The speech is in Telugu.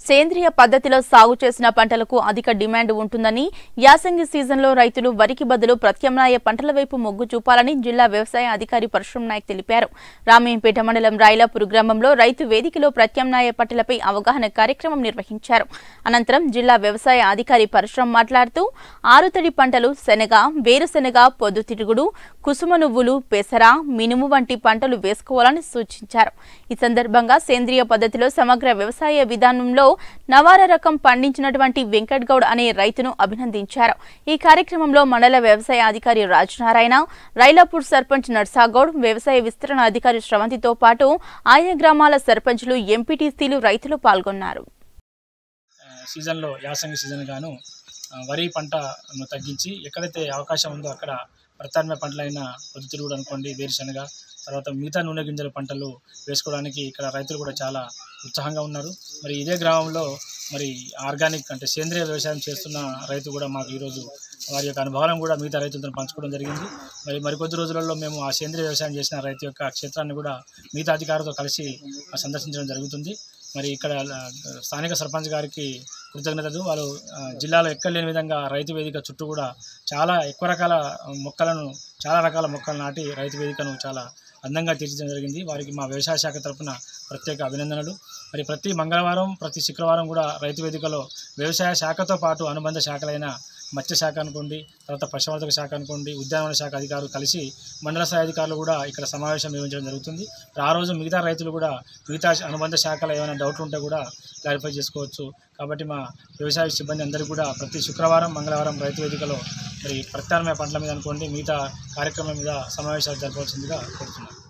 సేంద్రియ పద్ధతిలో సాగు చేసిన పంటలకు అధిక డిమాండ్ ఉంటుందని యాసంగి సీజన్లో రైతులు వరికి బదులు ప్రత్యామ్నాయ పంటల వైపు మొగ్గు చూపాలని జిల్లా వ్యవసాయ అధికారి పరశురం నాయక్ తెలిపారు రామయ్యంపేట మండలం రాయలాపూర్ గ్రామంలో రైతు వేదికలో ప్రత్యామ్నాయ పంటలపై అవగాహన కార్యక్రమం నిర్వహించారు అనంతరం జిల్లా వ్యవసాయ అధికారి పరశురం మాట్లాడుతూ ఆరుతడి పంటలు శనగ వేరుశెనగ పొద్దుతిరుగుడు కుసుమ నువ్వులు పెసర మినుము వంటి పంటలు వేసుకోవాలని సూచించారు ఈ సందర్భంగా సేంద్రియ పద్ధతిలో సమగ్ర వ్యవసాయ విధానంలో నవార రకం పండించినటువంటి వెంకట్ గౌడ్ అనే రైతును అభినందించారు ఈ కార్యక్రమంలో మండల వ్యవసాయ అధికారి రాజనారాయణ రైలాపూర్ సర్పంచ్ నర్సాగౌడ్ వ్యవసాయ విస్తరణ అధికారి శ్రవంతితో పాటు ఆయా గ్రామాల సర్పంచులు ఎంపీటీసీలు రైతులు పాల్గొన్నారు ఆ, సీజన్లో యాసంగి సీజన్ గాను ఆ, వరి పంటను తగ్గించి ఎక్కడైతే అవకాశం ఉందో అక్కడ ప్రత్యామ్నాయ పంటలైన పొద్దుతిరుగుడు అనుకోండి వేరుశనగ తర్వాత మిగతా నూనె గింజల పంటలు వేసుకోవడానికి ఇక్కడ రైతులు కూడా చాలా ఉత్సాహంగా ఉన్నారు మరి ఇదే గ్రామంలో మరి ఆర్గానిక్ అంటే సేంద్రియ వ్యవసాయం చేస్తున్న రైతు కూడా మాకు ఈరోజు వారి యొక్క అనుభవాలను కూడా మిగతా రైతులతో పంచుకోవడం జరిగింది మరి మరికొద్ది రోజులలో మేము ఆ సేంద్రియ వ్యవసాయం చేసిన రైతు యొక్క క్షేత్రాన్ని కూడా మిగతా అధికారులతో కలిసి సందర్శించడం జరుగుతుంది మరి ఇక్కడ ఆ, స్థానిక సర్పంచ్ గారికి కృతజ్ఞతలు వాళ్ళు ఆ, జిల్లాలో ఎక్కడ లేని విధంగా రైతు వేదిక చుట్టూ కూడా చాలా ఎక్కువ రకాల మొక్కలను చాలా రకాల మొక్కలు నాటి రైతు వేదికను చాలా అందంగా తీర్చడం జరిగింది వారికి మా వ్యవసాయ శాఖ తరపున ప్రత్యేక అభినందనలు మరి ప్రతి మంగళవారం ప్రతి శుక్రవారం కూడా రైతు వేదికలో వ్యవసాయ శాఖతో పాటు అనుబంధ శాఖలైన మత్స్య శాఖ అనుకోండి తర్వాత పశువర్ధక శాఖ అనుకోండి ఉద్యానవన శాఖ అధికారులు కలిసి మండల స్థాయి అధికారులు కూడా ఇక్కడ సమావేశం నిర్వహించడం జరుగుతుంది ఆ రోజు మిగతా రైతులు కూడా మిగతా అనుబంధ శాఖలు ఏమైనా డౌట్లు ఉంటే కూడా క్లారిఫై చేసుకోవచ్చు కాబట్టి మా వ్యవసాయ సిబ్బంది అందరికీ కూడా ప్రతి శుక్రవారం మంగళవారం రైతు వేదికలో మరి ప్రత్యామ్నాయ పంటల మీద అనుకోండి మిగతా కార్యక్రమం మీద సమావేశాలు జరపవలసిందిగా కోరుతున్నాను